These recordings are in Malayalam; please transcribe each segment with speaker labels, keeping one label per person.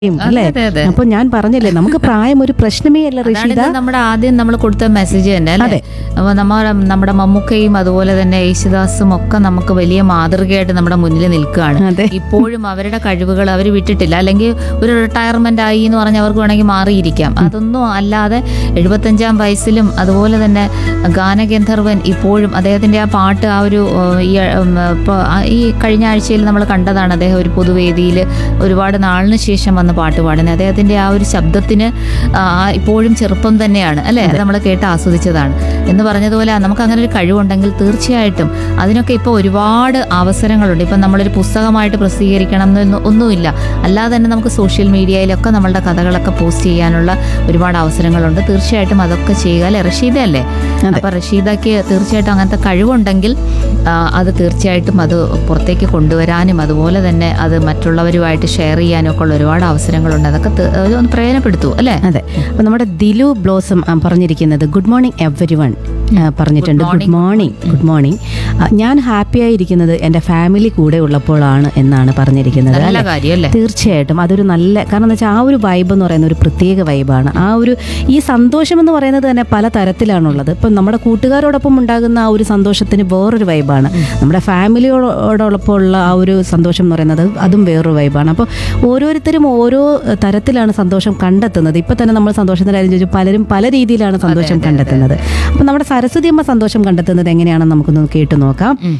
Speaker 1: അല്ലേ
Speaker 2: അതെ, അതെ.
Speaker 1: അപ്പൊ ഞാൻ പറഞ്ഞില്ലേ നമുക്ക് പ്രായം ഒരു പ്രശ്നമേ അല്ല
Speaker 2: അതാണ്
Speaker 1: ഋഷിത
Speaker 2: ഇത് നമ്മുടെ ആദ്യം നമ്മൾ കൊടുത്ത മെസ്സേജ് തന്നെ അല്ലേ
Speaker 1: അതെ.
Speaker 2: അപ്പൊ നമ്മ നമ്മുടെ മമ്മൂക്കയും അതുപോലെ തന്നെ യേശുദാസും ഒക്കെ നമുക്ക് വലിയ മാതൃകയായിട്ട് നമ്മുടെ മുന്നിൽ നിൽക്കുകയാണ്
Speaker 1: അതെ.
Speaker 2: ഇപ്പോഴും അവരുടെ കഴിവുകൾ അവർ വിട്ടിട്ടില്ല അല്ലെങ്കിൽ ഒരു റിട്ടയർമെന്റ് ആയി എന്ന് പറഞ്ഞ് അവർക്ക് വേണമെങ്കിൽ മാറിയിരിക്കാം അതൊന്നും അല്ലാതെ എഴുപത്തഞ്ചാം വയസ്സിലും അതുപോലെ തന്നെ ഗാനഗന്ധർവൻ ഇപ്പോഴും അദ്ദേഹത്തിന്റെ ആ പാട്ട് ആ ഒരു ഏഹ്, ഈ ഉം, ഇപ്പൊ ആ ഈ കഴിഞ്ഞ ആഴ്ചയിൽ നമ്മൾ കണ്ടതാണ് അദ്ദേഹം ഒരു പൊതുവേദിയിൽ ഒരുപാട് നാളിന് ശേഷം വന്ന് പാട്ട് പാടുന്നത് അദ്ദേഹത്തിന്റെ ആ ഒരു ശബ്ദത്തിന് ആ, ഇപ്പോഴും ചെറുപ്പം തന്നെയാണ് അല്ലേ അത് നമ്മൾ കേട്ട് ആസ്വദിച്ചതാണ് എന്ന് പറഞ്ഞതുപോലെ നമുക്ക് അങ്ങനെ ഒരു കഴിവുണ്ടെങ്കിൽ തീർച്ചയായിട്ടും അതിനൊക്കെ ഇപ്പോൾ ഒരുപാട് അവസരങ്ങളുണ്ട് ഇപ്പം നമ്മളൊരു പുസ്തകമായിട്ട് പ്രസിദ്ധീകരിക്കണം എന്നൊന്നും ഒന്നുമില്ല അല്ലാതെ തന്നെ നമുക്ക് സോഷ്യൽ മീഡിയയിലൊക്കെ നമ്മളുടെ കഥകളൊക്കെ പോസ്റ്റ് ചെയ്യാനുള്ള ഒരുപാട് അവസരങ്ങളുണ്ട് തീർച്ചയായിട്ടും അതൊക്കെ ചെയ്യുക അല്ലേ റഷീദ അല്ലേ അപ്പൊ റഷീദയ്ക്ക് തീർച്ചയായിട്ടും അങ്ങനത്തെ കഴിവുണ്ടെങ്കിൽ ആ, അത് തീർച്ചയായിട്ടും അത് പുറത്തേക്ക് കൊണ്ടുവരാനും അതുപോലെ തന്നെ അത് മറ്റുള്ളവരുമായിട്ട് ഷെയർ ചെയ്യാനും ഒക്കെ ഉള്ള ഒരുപാട് അവസരങ്ങളുണ്ട് അതൊക്കെ തി- ഒന്ന് പ്രയോജനപ്പെടുത്തൂ അല്ലേ
Speaker 1: അതെ അപ്പൊ നമ്മുടെ ദിലു ബ്ലോസം ആ, പറഞ്ഞിരിക്കുന്നത് ഗുഡ് മോർണിംഗ് എവരി വൺ പറഞ്ഞിട്ടുണ്ട് ഗുഡ് മോർണിംഗ് ഗുഡ് മോർണിംഗ് ഞാൻ ഹാപ്പി ആയിരിക്കുന്നത് എൻ്റെ ഫാമിലി കൂടെ ഉള്ളപ്പോഴാണ് എന്നാണ് പറഞ്ഞിരിക്കുന്നത്
Speaker 2: നല്ല
Speaker 1: അല്ലേ?
Speaker 2: കാര്യം അല്ലേ
Speaker 1: തീർച്ചയായിട്ടും അതൊരു നല്ല കാരണം എന്താ വെച്ചാൽ ആ ഒരു വൈബ് എന്ന് പറയുന്ന ഒരു പ്രത്യേക വൈബാണ് ആ ഒരു ഈ സന്തോഷം എന്ന് പറയുന്നത് തന്നെ പല തരത്തിലാണുള്ളത് ഇപ്പം നമ്മുടെ കൂട്ടുകാരോടൊപ്പം ഉണ്ടാകുന്ന ആ ഒരു സന്തോഷത്തിന് വേറൊരു വൈബാണ് നമ്മുടെ ഫാമിലിയോടൊപ്പം ഉള്ള ആ ഒരു സന്തോഷം എന്ന് പറയുന്നത് അതും വേറൊരു വൈബാണ് അപ്പോൾ ഓരോരുത്തരും ഓരോ തരത്തിലാണ് സന്തോഷം കണ്ടെത്തുന്നത് ഇപ്പം തന്നെ നമ്മൾ സന്തോഷത്തിൻ്റെ കാര്യം ചോദിച്ചു പലരും പല രീതിയിലാണ് സന്തോഷം കണ്ടെത്തുന്നത് അപ്പം നമ്മുടെ സരസ്വതി അമ്മ സന്തോഷം കണ്ടെത്തുന്നത് എങ്ങനെയാണെന്ന് നമുക്കൊന്ന് കേട്ടു നോക്കാം
Speaker 2: ഉം.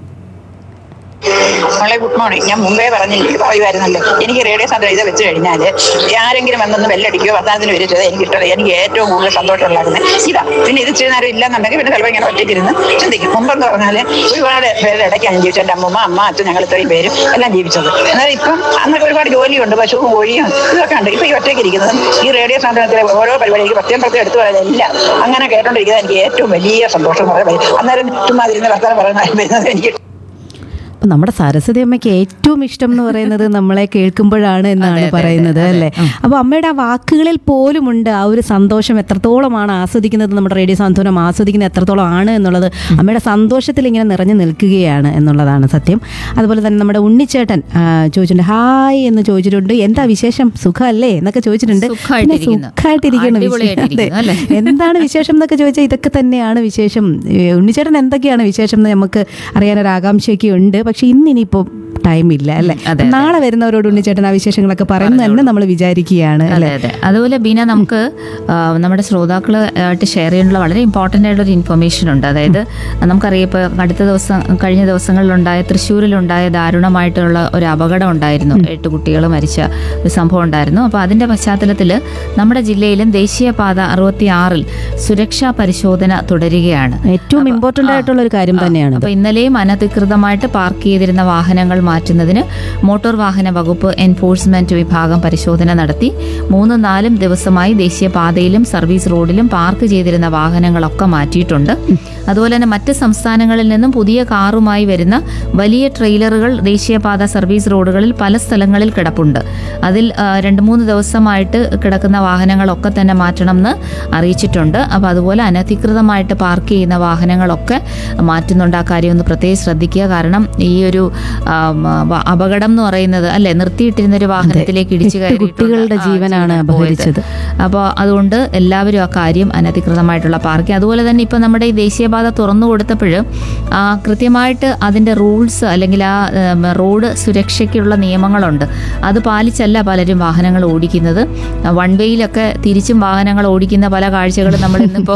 Speaker 3: മോളെ ഗുഡ് മോർണിംഗ് ഞാൻ മുമ്പേ പറഞ്ഞില്ല പറയുമായിരുന്നല്ലോ എനിക്ക് റേഡിയോ സാധനം ഇത് വെച്ച് കഴിഞ്ഞാൽ ആരെങ്കിലും വന്നൊന്ന് ബെല്ലടിക്കുകയോ വർത്തമാനത്തിന് വരിച്ചത് എനിക്ക് ഇഷ്ടമല്ല എനിക്ക് ഏറ്റവും കൂടുതൽ സന്തോഷമുള്ളായിരുന്നത് ഇതാ പിന്നെ ഇത് ഇച്ചിരി നേരം ഇല്ലെന്നുണ്ടെങ്കിൽ പിന്നെ ചിലപ്പോൾ ഇങ്ങനെ ഒറ്റയ്ക്കിരുന്ന് ചിന്തിക്കും മുമ്പെന്ന് പറഞ്ഞാൽ ഒരുപാട് പേരുടെ ഇടയ്ക്കാണ് ജീവിച്ചത് എൻ്റെ അമ്മമ്മ അമ്മ അച്ഛൻ ഞങ്ങൾ ഇത്രയും പേരും എല്ലാം ജീവിച്ചത് എന്നാൽ ഇപ്പം അന്നൊക്കെ ഒരുപാട് ജോലിയുണ്ട് പശുവും കോഴിയും ഇതൊക്കെ ഉണ്ട് ഇപ്പം ഈ ഒറ്റയ്ക്ക് ഇരിക്കുന്നത് ഈ റേഡിയോ സാധനത്തിലെ ഓരോ പരിപാടിക്ക് പ്രത്യേകം പ്രത്യേകം എടുത്തു പറയുന്നതെല്ലാം അങ്ങനെ കേട്ടോണ്ടിരിക്കുന്നത് എനിക്ക് ഏറ്റവും വലിയ സന്തോഷം എന്ന് പറയുന്നത് അന്നേരം ചുമ്മാ ഇരുന്ന് വർത്തമാനം പറയുന്നത് എനിക്ക്
Speaker 1: അപ്പൊ നമ്മുടെ സരസ്വതി അമ്മയ്ക്ക് ഏറ്റവും ഇഷ്ടം എന്ന് പറയുന്നത് നമ്മളെ കേൾക്കുമ്പോഴാണ് എന്നാണ്
Speaker 2: അതെ, അതെ,
Speaker 1: പറയുന്നത്
Speaker 2: അതെ,
Speaker 1: അല്ലേ അപ്പൊ അമ്മയുടെ ആ വാക്കുകളിൽ പോലും ഉണ്ട് ആ ഒരു സന്തോഷം എത്രത്തോളമാണ് ആസ്വദിക്കുന്നത് നമ്മുടെ റേഡിയോ സാന്ത്വനം ആസ്വദിക്കുന്നത് എത്രത്തോളം ആണ് എന്നുള്ളത് അമ്മയുടെ സന്തോഷത്തിൽ ഇങ്ങനെ നിറഞ്ഞു നിൽക്കുകയാണ് എന്നുള്ളതാണ് സത്യം അതുപോലെ തന്നെ നമ്മുടെ ഉണ്ണിച്ചേട്ടൻ ആ, ചോദിച്ചിട്ടുണ്ട് ഹായ് എന്ന് ചോദിച്ചിട്ടുണ്ട് എന്താ വിശേഷം സുഖമല്ലേ എന്നൊക്കെ ചോദിച്ചിട്ടുണ്ട് പിന്നെ
Speaker 2: സുഖമായിട്ടിരിക്കുന്നു.
Speaker 1: സുഖമായിട്ടിരിക്കുന്നു വിശേഷം.
Speaker 2: അടിപൊളിയായിട്ടിരിക്കുന്നു,
Speaker 1: അതെ.
Speaker 2: അല്ലേ?
Speaker 1: എന്താണ് വിശേഷം എന്നൊക്കെ ചോദിച്ചാൽ ഇതൊക്കെ തന്നെയാണ് വിശേഷം ഏ, ഉണ്ണിച്ചേട്ടൻ എന്തൊക്കെയാണ് വിശേഷം എന്ന് നമുക്ക് അറിയാനൊരു ആകാംക്ഷയൊക്കെ ഉണ്ട് പക്ഷെ ഇന്ന് ഇനിയിപ്പോൾ ടൈം ഇല്ല അല്ലേ
Speaker 2: അതെ,
Speaker 1: നാളെ വരുന്നവരോട് ഉണ്ണിച്ചേട്ടൻ ആ വിശേഷങ്ങളൊക്കെ പറയുന്നത് തന്നെ നമ്മൾ വിചാരിക്കുകയാണ്
Speaker 2: അതെ
Speaker 1: അല്ലേ
Speaker 2: അതെ അതുപോലെ ബീന നമുക്ക് ആ, നമ്മുടെ ശ്രോതാക്കൾ ആയിട്ട് ഷെയർ ചെയ്യാനുള്ള വളരെ ഇമ്പോർട്ടൻ്റ് ആയിട്ടുള്ള ഒരു ഇൻഫർമേഷൻ ഉണ്ട് അതായത് നമുക്കറിയാം ഇപ്പോൾ അടുത്ത ദിവസം കഴിഞ്ഞ ദിവസങ്ങളിലുണ്ടായ തൃശ്ശൂരിലുണ്ടായ ദാരുണമായിട്ടുള്ള ഒരു അപകടം ഉണ്ടായിരുന്നു എട്ട് കുട്ടികൾ മരിച്ച ഒരു സംഭവം ഉണ്ടായിരുന്നു അപ്പോൾ അതിൻ്റെ പശ്ചാത്തലത്തിൽ നമ്മുടെ ജില്ലയിലും ദേശീയപാത അറുപത്തി ആറിൽ സുരക്ഷാ പരിശോധന തുടരുകയാണ്
Speaker 1: ഏറ്റവും ഇമ്പോർട്ടന്റ് ആയിട്ടുള്ള ഒരു കാര്യം തന്നെയാണ്
Speaker 2: അപ്പോൾ ഇന്നലെയും അനധികൃതമായിട്ട് പാർക്ക് ചെയ്തിരുന്ന വാഹനങ്ങൾ മാറ്റുന്നതിന് മോട്ടോർ വാഹന വകുപ്പ് എൻഫോഴ്സ്മെന്റ് വിഭാഗം പരിശോധന നടത്തി മൂന്നും നാലും ദിവസമായി ദേശീയപാതയിലും സർവീസ് റോഡിലും പാർക്ക് ചെയ്തിരുന്ന വാഹനങ്ങളൊക്കെ മാറ്റിയിട്ടുണ്ട് അതുപോലെ തന്നെ മറ്റ് സംസ്ഥാനങ്ങളിൽ നിന്നും പുതിയ കാറുമായി വരുന്ന വലിയ ട്രെയിലറുകൾ ദേശീയപാത സർവീസ് റോഡുകളിൽ പല സ്ഥലങ്ങളിൽ കിടപ്പുണ്ട് അതിൽ ആ, രണ്ട് മൂന്ന് ദിവസമായിട്ട് കിടക്കുന്ന വാഹനങ്ങളൊക്കെ തന്നെ മാറ്റണം എന്ന് അറിയിച്ചിട്ടുണ്ട് അപ്പോൾ അതുപോലെ അനധികൃതമായിട്ട് പാർക്ക് ചെയ്യുന്ന വാഹനങ്ങളൊക്കെ മാറ്റുന്നുണ്ട് ആ കാര്യം ഒന്ന് പ്രത്യേകം ശ്രദ്ധിക്കുക കാരണം ഈ ഒരു ആം, വ- അപകടം എന്ന് പറയുന്നത് അല്ലെ നിർത്തിയിട്ടിരുന്ന ഒരു വാഹനത്തിലേക്ക് ഇടിച്ചു
Speaker 1: എട്ട്
Speaker 2: കയറിയിട്ടുണ്ട്.
Speaker 1: കുട്ടികളുടെ
Speaker 2: ആ,
Speaker 1: ജീവനാണ്
Speaker 2: ജീവൻ
Speaker 1: അപഹരിച്ചത്.
Speaker 2: പോയത്. അപ്പോൾ അതുകൊണ്ട് എല്ലാവരും ആ കാര്യം അനധികൃതമായിട്ടുള്ള പാർക്കിംഗ് അതുപോലെ തന്നെ ഇപ്പം നമ്മുടെ ഈ ദേശീയപാത തുറന്നു കൊടുത്തപ്പോൾ കൃത്യമായിട്ട് അതിൻ്റെ റൂൾസ് അല്ലെങ്കിൽ ആ ഉം, റോഡ് സുരക്ഷയ്ക്കുള്ള നിയമങ്ങളുണ്ട് അത് പാലിച്ചല്ല പലരും വാഹനങ്ങൾ ഓടിക്കുന്നത് വൺ വേയിലൊക്കെ തിരിച്ചും വാഹനങ്ങൾ ഓടിക്കുന്ന പല കാഴ്ചകളും നമ്മൾ ഇന്നിപ്പോൾ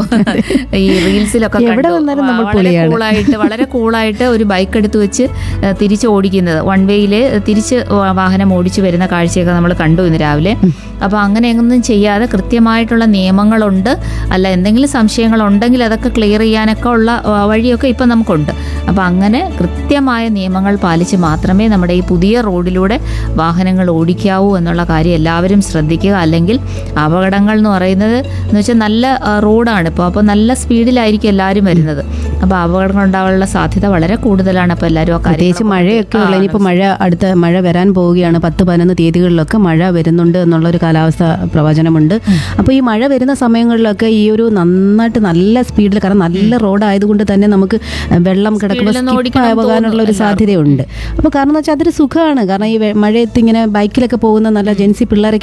Speaker 2: ഈ റീൽസിലൊക്കെ
Speaker 1: എവിടെ
Speaker 2: കണ്ടു.
Speaker 1: വന്നാലും നമ്മൾ
Speaker 2: വളരെ
Speaker 1: പൊളിയാണ്.
Speaker 2: കൂളായിട്ട് വളരെ കൂളായിട്ട് ഒരു ബൈക്ക് എടുത്ത് വെച്ച് ഏഹ്, തിരിച്ച് ഓടിക്കുന്നത് വൺ വേയിൽ തിരിച്ച് വാ- വാഹനം ഓടിച്ചു വരുന്ന കാഴ്ചയൊക്കെ നമ്മൾ കണ്ടു ഇന്ന് രാവിലെ അപ്പോൾ അങ്ങനെയൊന്നും ചെയ്യാതെ കൃത്യമായിട്ടുള്ള നിയമങ്ങളുണ്ട് അല്ല എന്തെങ്കിലും സംശയങ്ങളുണ്ടെങ്കിൽ അതൊക്കെ ക്ലിയർ ചെയ്യാനൊക്കെ ഉള്ള ആ, വഴിയൊക്കെ ഇപ്പം നമുക്കുണ്ട് അപ്പോൾ അങ്ങനെ കൃത്യമായ നിയമങ്ങൾ പാലിച്ച് മാത്രമേ നമ്മുടെ ഈ പുതിയ റോഡിലൂടെ വാഹനങ്ങൾ ഓടിക്കാവൂ എന്നുള്ള കാര്യം എല്ലാവരും ശ്രദ്ധിക്കുക അല്ലെങ്കിൽ അപകടങ്ങൾ എന്ന് പറയുന്നത് എന്ന് വെച്ചാൽ നല്ല ആ, റോഡാണ് ഇപ്പോൾ അപ്പോൾ നല്ല സ്പീഡിലായിരിക്കും എല്ലാവരും വരുന്നത് അപ്പോൾ അപകടങ്ങൾ ഉണ്ടാകാനുള്ള സാധ്യത വളരെ കൂടുതലാണ് അപ്പോൾ എല്ലാവരും ആ
Speaker 1: പ്രത്യേകിച്ച്
Speaker 2: കാര്യങ്ങളൊക്കെ
Speaker 1: മഴയൊക്കെ ഉള്ള
Speaker 2: ആ,
Speaker 1: ഇനിയിപ്പോൾ മഴ അടുത്ത മഴ വരാൻ പോവുകയാണ് പത്ത് പതിനൊന്ന് തീയതികളിലൊക്കെ മഴ വരുന്നുണ്ട് എന്നുള്ളൊരു കാലാവസ്ഥ പ്രവചനമുണ്ട് അപ്പോൾ ഈ മഴ വരുന്ന സമയങ്ങളിലൊക്കെ ഈ ഒരു നന്നായിട്ട് നല്ല സ്പീഡിൽ കാരണം നല്ല റോഡ് ആയതുകൊണ്ട് തന്നെ നമുക്ക് വെള്ളം കിടക്കുമ്പോൾ
Speaker 2: സ്പീഡിലൊന്നും
Speaker 1: skip
Speaker 2: ഓടിക്കണം
Speaker 1: ആയി
Speaker 2: എന്ന്
Speaker 1: പോകാനുള്ള ഒരു
Speaker 2: തോന്നും
Speaker 1: സാധ്യതയുണ്ട് അപ്പോൾ കാരണം എന്ന് വെച്ചാൽ അതൊരു സുഖമാണ് കാരണം ഈ വെ- മഴയത്ത് ഇങ്ങനെ ബൈക്കിലൊക്കെ പോകുന്ന നല്ല ജെൻസി പിള്ളേരൊക്കെ